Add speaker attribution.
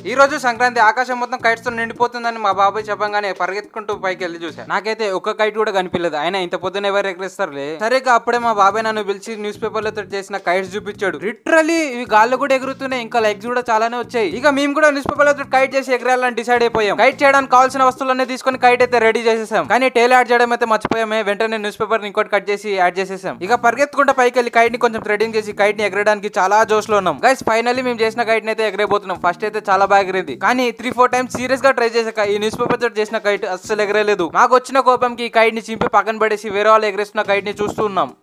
Speaker 1: ఈ రోజు సంక్రాంతి ఆకాశం మొత్తం కైట్స్ తో నిండిపోతుందని మా బాబాయ్ చెప్పంగానే పరిగెత్తుకుంటూ పైకి వెళ్ళి చూశాను నాకైతే ఒక్క కైట్ కూడా కనిపించలేదు ఆయన ఇంత పొద్దున ఎవరు ఎగరేస్తారులే సరిగ్గా అప్పుడే మా బాబాయ్ నన్ను పిలిచి న్యూస్ పేపర్లతో చేసిన కైట్స్ చూపించాడు లిటరలీ ఇవి గాల్లో కూడా ఎగురుతున్నాయి ఇంకా లైక్స్ కూడా చాలానే వచ్చాయి ఇక మేము కూడా న్యూస్ పేపర్లతో కైట్ చేసి ఎగరాలని డిసైడ్ అయిపోయాం కైట్ చేయడానికి కావాల్సిన వస్తువులన్నీ తీసుకొని కైట్ అయితే రెడీ చేసేసాం కానీ టేల్ యాడ్ చేయడం అయితే మర్చిపోయామే వెంటనే న్యూస్ పేపర్ ఇంకోటి కట్ చేసి యాడ్ చేసేసాం ఇక పరిగెత్తుకుంటే పైకి వెళ్ళి కైట్ ని కొంచెం థ్రెడింగ్ చేసి కైట్ ని ఎగరడానికి చాలా జోష్ లో ఉన్నాం గైస్ ఫైనల్లీ మేము చేసిన కైట్ ని అయితే ఎగరేపోతున్నాం ఫస్ట్ అయితే చాలా బాగా ఎగిరింది కానీ త్రీ ఫోర్ టైమ్స్ సీరియస్ గా ట్రై చేసాక ఈ న్యూస్ పేపర్ తోటి చేసిన కైట్ అస్సలు ఎగరలేదు మాకు వచ్చిన కోపంకి ఈ కైట్ ని చింపి పక్కన పడేసి వేరే వాళ్ళు ఎగరేస్తున్న కైట్ ని చూస్తూ ఉన్నాం